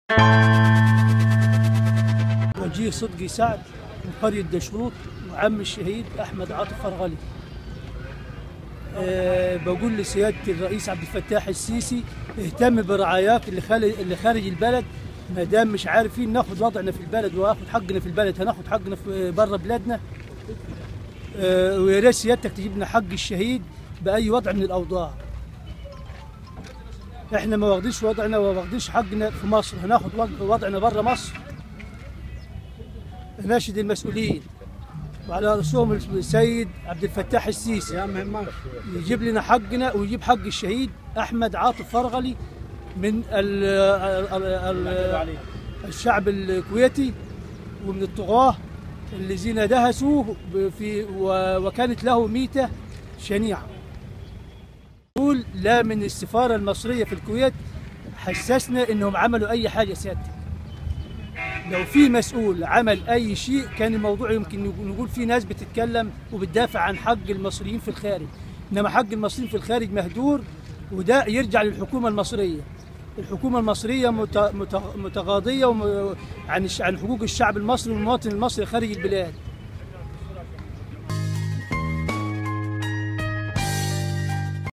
وجيه صدقي سعد من قرية دشروط وعم الشهيد أحمد عاطف فرغلي أه بقول لسيادة الرئيس عبد الفتاح السيسي اهتم برعاياك اللي خارج اللي خارج البلد ما دام مش عارفين ناخد وضعنا في البلد وناخد حقنا في البلد هناخد حقنا في بره بلادنا أه ويا ريت سيادتك تجيب لنا حق الشهيد بأي وضع من الأوضاع احنا ما واخدينش وضعنا وما واخدينش حقنا في مصر هناخد وضعنا بره مصر ناشد المسؤولين وعلى رسوم السيد عبد الفتاح السيسي يا مهمة يجيب لنا حقنا ويجيب حق الشهيد احمد عاطف فرغلي من ال ال ال الشعب الكويتي ومن الطغاة الذين دهسوه في وكانت له ميتة شنيعة يقول لا من السفارة المصرية في الكويت حسسنا انهم عملوا اي حاجة سيادتك لو في مسؤول عمل اي شيء كان الموضوع يمكن نقول في ناس بتتكلم وبتدافع عن حق المصريين في الخارج انما حق المصريين في الخارج مهدور وده يرجع للحكومه المصريه الحكومه المصريه متغاضيه عن عن حقوق الشعب المصري والمواطن المصري خارج البلاد